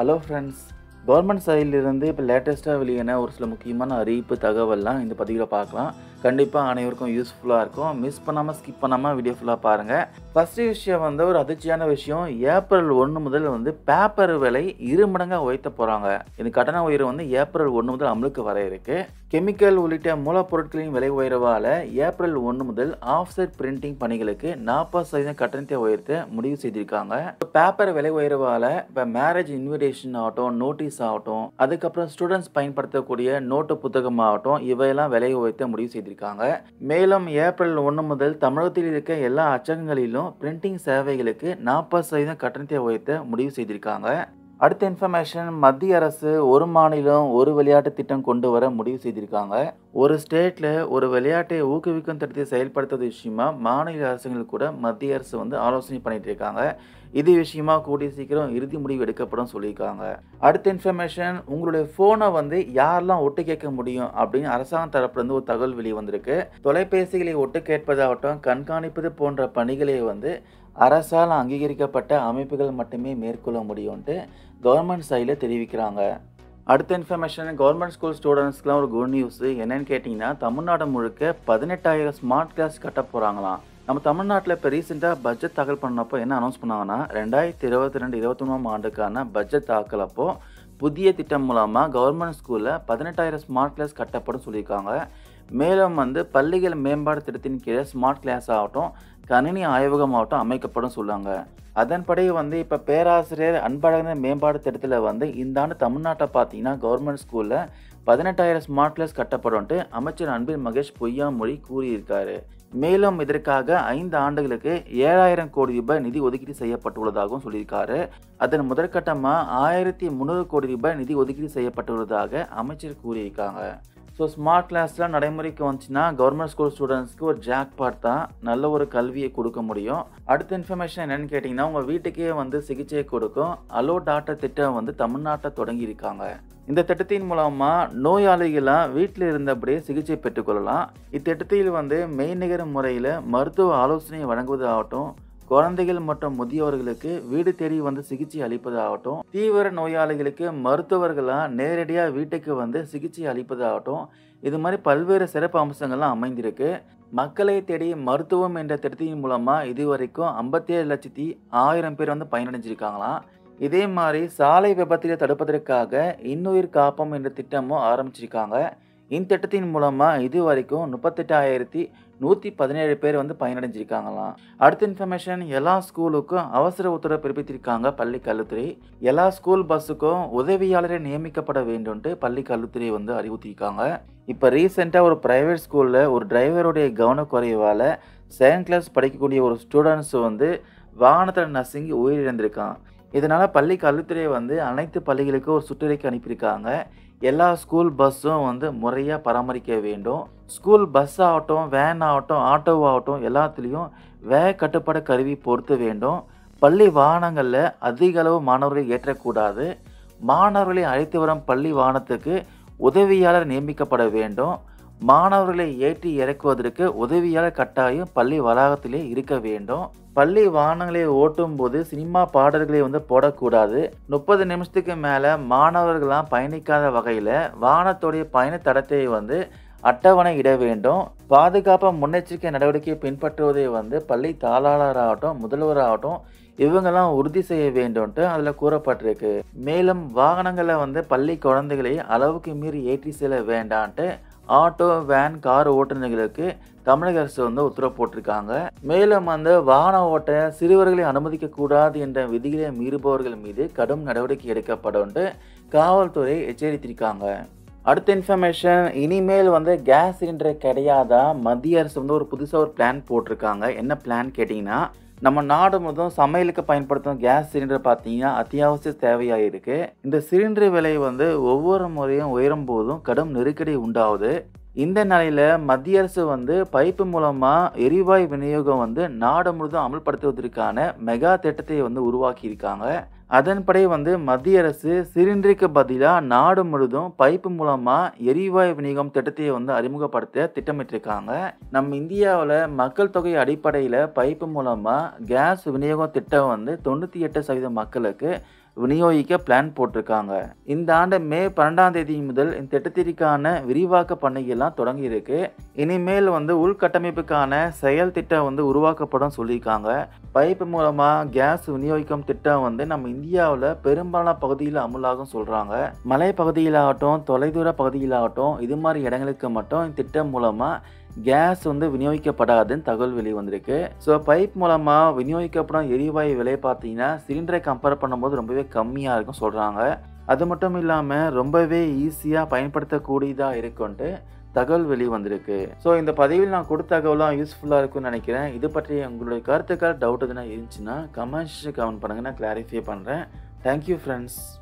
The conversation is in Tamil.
ஹலோ ஃப்ரெண்ட்ஸ் கவர்மெண்ட் சைட்லேருந்து இப்போ லேட்டஸ்ட்டாக வெளியான ஒரு சில முக்கியமான அறிவிப்பு தகவல்லாம் இந்த பதிவில் பார்க்கலாம் கண்டிப்பாக அனைவருக்கும் யூஸ்ஃபுல்லாக இருக்கும் மிஸ் பண்ணாமல் ஸ்கிப் பண்ணாமல் வீடியோ ஃபுல்லாக பாருங்கள் ஃபஸ்ட்டு விஷயம் வந்து ஒரு அதிர்ச்சியான விஷயம் ஏப்ரல் ஒன்று முதல் வந்து பேப்பர் விலை இரு மடங்காக உயர்த்த போகிறாங்க இந்த கட்டண உயர்வு வந்து ஏப்ரல் ஒன்று முதல் அமலுக்கு வர இருக்கு கெமிக்கல் உள்ளிட்ட மூலப்பொருட்களின் விலை உயர்வால் ஏப்ரல் ஒன்று முதல் ஆஃப்செட் பிரிண்டிங் பணிகளுக்கு நாற்பது சதவீதம் கட்டணத்தை உயர்த்த முடிவு செய்திருக்காங்க பேப்பர் விலை உயர்வால் இப்போ மேரேஜ் இன்விடேஷன் ஆகட்டும் நோட்டீஸ் ஆகட்டும் அதுக்கப்புறம் ஸ்டூடெண்ட்ஸ் பயன்படுத்தக்கூடிய நோட்டு புத்தகம் ஆகட்டும் இவையெல்லாம் விலை உயர்த்த முடிவு செய்திருக்காங்க மேலும் ஏப்ரல் ஒன்று முதல் தமிழகத்தில் இருக்க எல்லா அச்சகங்களிலும் பிரிண்டிங் சேவைகளுக்கு நாற்பது சதவீதம் கட்டணத்தை உயர்த்த முடிவு செய்திருக்காங்க அடுத்த இன்ஃபர்மேஷன் மத்திய அரசு ஒரு மாநிலம் ஒரு விளையாட்டு திட்டம் கொண்டு வர முடிவு செய்திருக்காங்க ஒரு ஸ்டேட்டில் ஒரு விளையாட்டை ஊக்குவிக்கும் திட்டத்தை செயல்படுத்துவது விஷயமா மாநில அரசுகள் கூட மத்திய அரசு வந்து ஆலோசனை பண்ணிட்டு இருக்காங்க இது விஷயமா கூடிய சீக்கிரம் இறுதி முடிவு எடுக்கப்படும் சொல்லியிருக்காங்க அடுத்த இன்ஃபர்மேஷன் உங்களுடைய ஃபோனை வந்து யாரெல்லாம் ஒட்டு கேட்க முடியும் அப்படின்னு அரசாங்கம் தரப்புலேருந்து ஒரு தகவல் வெளியே வந்திருக்கு தொலைபேசிகளை ஒட்டு கேட்பதாகட்டும் கண்காணிப்பது போன்ற பணிகளை வந்து அரசால் அங்கீகரிக்கப்பட்ட அமைப்புகள் மட்டுமே மேற்கொள்ள முடியும்ன்ட்டு கவர்மெண்ட் சைடில் தெரிவிக்கிறாங்க அடுத்த இன்ஃபர்மேஷன் கவர்மெண்ட் ஸ்கூல் ஸ்டூடெண்ட்ஸ்க்குலாம் ஒரு குட் நியூஸ் என்னன்னு கேட்டிங்கன்னா தமிழ்நாடு முழுக்க பதினெட்டாயிரம் ஸ்மார்ட் கிளாஸ் கட்ட போகிறாங்களாம் நம்ம தமிழ்நாட்டில் இப்போ ரீசெண்டாக பட்ஜெட் தாக்கல் பண்ணப்போ என்ன அனௌன்ஸ் பண்ணாங்கன்னா ரெண்டாயிரத்தி இருபத்தி ரெண்டு இருபத்தொன்னாம் ஆண்டுக்கான பட்ஜெட் தாக்கல் அப்போ புதிய திட்டம் மூலமாக கவர்மெண்ட் ஸ்கூலில் பதினெட்டாயிரம் ஸ்மார்ட் கிளாஸ் கட்டப்படும் சொல்லியிருக்காங்க மேலும் வந்து பள்ளிகள் மேம்பாடு திட்டத்தின் கீழே ஸ்மார்ட் கிளாஸ் ஆகட்டும் கணினி ஆய்வகம் ஆகட்டும் அமைக்கப்படும் சொல்லுவாங்க அதன்படி வந்து இப்போ பேராசிரியர் அன்பழகன் மேம்பாடு திட்டத்தில் வந்து இந்த ஆண்டு தமிழ்நாட்டை பார்த்தீங்கன்னா கவர்மெண்ட் ஸ்கூலில் பதினெட்டாயிரம் ஸ்மார்ட் கிளாஸ் கட்டப்படும்ட்டு அமைச்சர் அன்பில் மகேஷ் பொய்யாமொழி கூறியிருக்காரு மேலும் இதற்காக ஐந்து ஆண்டுகளுக்கு ஏழாயிரம் கோடி ரூபாய் நிதி ஒதுக்கீடு செய்யப்பட்டுள்ளதாகவும் சொல்லியிருக்காரு அதன் முதற்கட்டமாக ஆயிரத்தி முந்நூறு கோடி ரூபாய் நிதி ஒதுக்கீடு செய்யப்பட்டுள்ளதாக அமைச்சர் கூறியிருக்காங்க ஸோ ஸ்மார்ட் கிளாஸ்லாம் நடைமுறைக்கு வந்துச்சுன்னா கவர்மெண்ட் ஸ்கூல் ஸ்டூடெண்ட்ஸ்க்கு ஒரு ஜாக் பாட் தான் நல்ல ஒரு கல்வியை கொடுக்க முடியும் அடுத்த இன்ஃபர்மேஷன் என்னென்னு கேட்டிங்கன்னா உங்கள் வீட்டுக்கே வந்து சிகிச்சை கொடுக்கும் அலோ டாக்டர் திட்டம் வந்து தமிழ்நாட்டில் தொடங்கியிருக்காங்க இந்த திட்டத்தின் மூலமாக நோயாளிகளாம் வீட்டில் இருந்தபடியே சிகிச்சை பெற்றுக்கொள்ளலாம் இத்திட்டத்தில் வந்து மெய்நிகர் முறையில் மருத்துவ ஆலோசனை வழங்குவதாகட்டும் குழந்தைகள் மற்றும் முதியவர்களுக்கு வீடு தேடி வந்து சிகிச்சை அளிப்பதாகட்டும் தீவிர நோயாளிகளுக்கு மருத்துவர்களாக நேரடியாக வீட்டுக்கு வந்து சிகிச்சை அளிப்பதாகட்டும் இது மாதிரி பல்வேறு சிறப்பு அம்சங்கள்லாம் அமைந்திருக்கு மக்களை தேடி மருத்துவம் என்ற திட்டத்தின் மூலமாக இதுவரைக்கும் ஐம்பத்தி ஏழு லட்சத்தி ஆயிரம் பேர் வந்து பயனடைஞ்சிருக்காங்களாம் இதே மாதிரி சாலை விபத்தில் தடுப்பதற்காக இன்னுயிர் காப்பம் என்ற திட்டமும் ஆரம்பிச்சிருக்காங்க இந்த திட்டத்தின் மூலமாக இது வரைக்கும் முப்பத்தெட்டாயிரத்தி நூற்றி பதினேழு பேர் வந்து பயனடைஞ்சிருக்காங்களாம் அடுத்த இன்ஃபர்மேஷன் எல்லா ஸ்கூலுக்கும் அவசர உத்தரவு பிறப்பித்திருக்காங்க பள்ளி கல்வித்துறை எல்லா ஸ்கூல் பஸ்ஸுக்கும் உதவியாளரை நியமிக்கப்பட வேண்டும்ட்டு பள்ளி கல்வித்துறை வந்து அறிவுறுத்தியிருக்காங்க இப்போ ரீசெண்டாக ஒரு ப்ரைவேட் ஸ்கூலில் ஒரு டிரைவருடைய கவனக்குறைவால் செகண்ட் கிளாஸ் படிக்கக்கூடிய ஒரு ஸ்டூடெண்ட்ஸ் வந்து வாகனத்தில் நசுங்கி உயிரிழந்திருக்கான் இதனால் பள்ளி கல்வித்துறை வந்து அனைத்து பள்ளிகளுக்கும் ஒரு சுற்றறிக்கை அனுப்பியிருக்காங்க எல்லா ஸ்கூல் பஸ்ஸும் வந்து முறையாக பராமரிக்க வேண்டும் ஸ்கூல் பஸ் ஆகட்டும் வேன் ஆகட்டும் ஆட்டோ ஆகட்டும் எல்லாத்துலேயும் வேக கட்டுப்பாடு கருவி பொருத்த வேண்டும் பள்ளி வாகனங்களில் அதிக அளவு மாணவர்களை ஏற்றக்கூடாது மாணவர்களை அழைத்து வரும் பள்ளி வாகனத்துக்கு உதவியாளர் நியமிக்கப்பட வேண்டும் மாணவர்களை ஏற்றி இறக்குவதற்கு உதவியாளர் கட்டாயம் பள்ளி வளாகத்திலே இருக்க வேண்டும் பள்ளி வாகனங்களை ஓட்டும் போது சினிமா பாடல்களை வந்து போடக்கூடாது முப்பது நிமிஷத்துக்கு மேலே மாணவர்களாம் பயணிக்காத வகையில் வாகனத்துடைய பயண தடத்தை வந்து அட்டவணை இட வேண்டும் பாதுகாப்பு முன்னெச்சரிக்கை நடவடிக்கை பின்பற்றுவதை வந்து பள்ளி தாளாளராகட்டும் முதல்வராகட்டும் இவங்கெல்லாம் உறுதி செய்ய வேண்டும்ட்டு அதில் கூறப்பட்டிருக்கு மேலும் வாகனங்களை வந்து பள்ளி குழந்தைகளை அளவுக்கு மீறி ஏற்றி செல்ல வேண்டான்ட்டு ஆட்டோ வேன் கார் ஓட்டுநர்களுக்கு தமிழக அரசு வந்து உத்தரவு போட்டிருக்காங்க மேலும் வந்து வாகன ஓட்ட சிறுவர்களை அனுமதிக்க கூடாது என்ற விதிகளை மீறுபவர்கள் மீது கடும் நடவடிக்கை எடுக்கப்படும் காவல்துறை எச்சரித்திருக்காங்க அடுத்த இன்ஃபர்மேஷன் இனிமேல் வந்து கேஸ் சிலிண்டர் கிடையாதா மத்திய அரசு வந்து ஒரு புதுசாக ஒரு பிளான் போட்டிருக்காங்க என்ன பிளான் கேட்டிங்கன்னா நம்ம நாடு முழுவதும் சமையலுக்கு பயன்படுத்தும் கேஸ் சிலிண்டர் பார்த்தீங்கன்னா அத்தியாவசிய தேவையாக இருக்குது இந்த சிலிண்டர் விலை வந்து ஒவ்வொரு முறையும் உயரும் போதும் கடும் நெருக்கடி உண்டாகுது இந்த நிலையில் மத்திய அரசு வந்து பைப்பு மூலமாக எரிவாயு விநியோகம் வந்து நாடு முழுவதும் அமல்படுத்துவதற்கான மெகா திட்டத்தை வந்து உருவாக்கியிருக்காங்க அதன்படி வந்து மத்திய அரசு சிலிண்டருக்கு பதிலாக நாடு முழுதும் பைப்பு மூலமாக எரிவாயு விநியோகம் திட்டத்தை வந்து அறிமுகப்படுத்த திட்டமிட்டிருக்காங்க நம்ம இந்தியாவில் மக்கள் தொகை அடிப்படையில் பைப்பு மூலமாக கேஸ் விநியோகம் திட்டம் வந்து தொண்ணூற்றி எட்டு சதவீத மக்களுக்கு விநியோகிக்க பிளான் போட்டிருக்காங்க இந்த ஆண்டு மே பன்னெண்டாம் தேதி முதல் இந்த திட்டத்திற்கான விரிவாக்க பணிகள்லாம் தொடங்கி இருக்கு இனிமேல் வந்து உள்கட்டமைப்புக்கான செயல் திட்டம் வந்து உருவாக்கப்படும் சொல்லியிருக்காங்க பைப் மூலமாக கேஸ் விநியோகிக்கும் திட்டம் வந்து நம்ம இந்தியாவில் பெரும்பாலான பகுதியில் அமுலாகும் சொல்கிறாங்க மலை பகுதியிலாகட்டும் தொலைதூர பகுதியிலாகட்டும் இது மாதிரி இடங்களுக்கு மட்டும் இந்த திட்டம் மூலமாக கேஸ் வந்து விநியோகிக்கப்படாதுன்னு தகவல் வெளி வந்திருக்கு ஸோ பைப் மூலமாக விநியோகிக்கப்படும் எரிவாயு விலை பார்த்தீங்கன்னா சிலிண்டரை கம்பேர் பண்ணும்போது ரொம்பவே கம்மியாக இருக்கும் சொல்கிறாங்க அது மட்டும் இல்லாமல் ரொம்பவே ஈஸியாக பயன்படுத்தக்கூடியதாக இருக்குன்ட்டு தகவல் வெளி வந்திருக்கு ஸோ இந்த பதிவில் நான் கொடுத்த தகவலாம் யூஸ்ஃபுல்லாக இருக்கும்னு நினைக்கிறேன் இது பற்றி உங்களுடைய கருத்துக்கள் டவுட் எதுனா இருந்துச்சுன்னா கமெண்ட்ஸ் கமெண்ட் பண்ணுங்கள் நான் கிளாரிஃபை பண்ணுறேன் தேங்க்யூ ஃப்ரெண்ட்ஸ்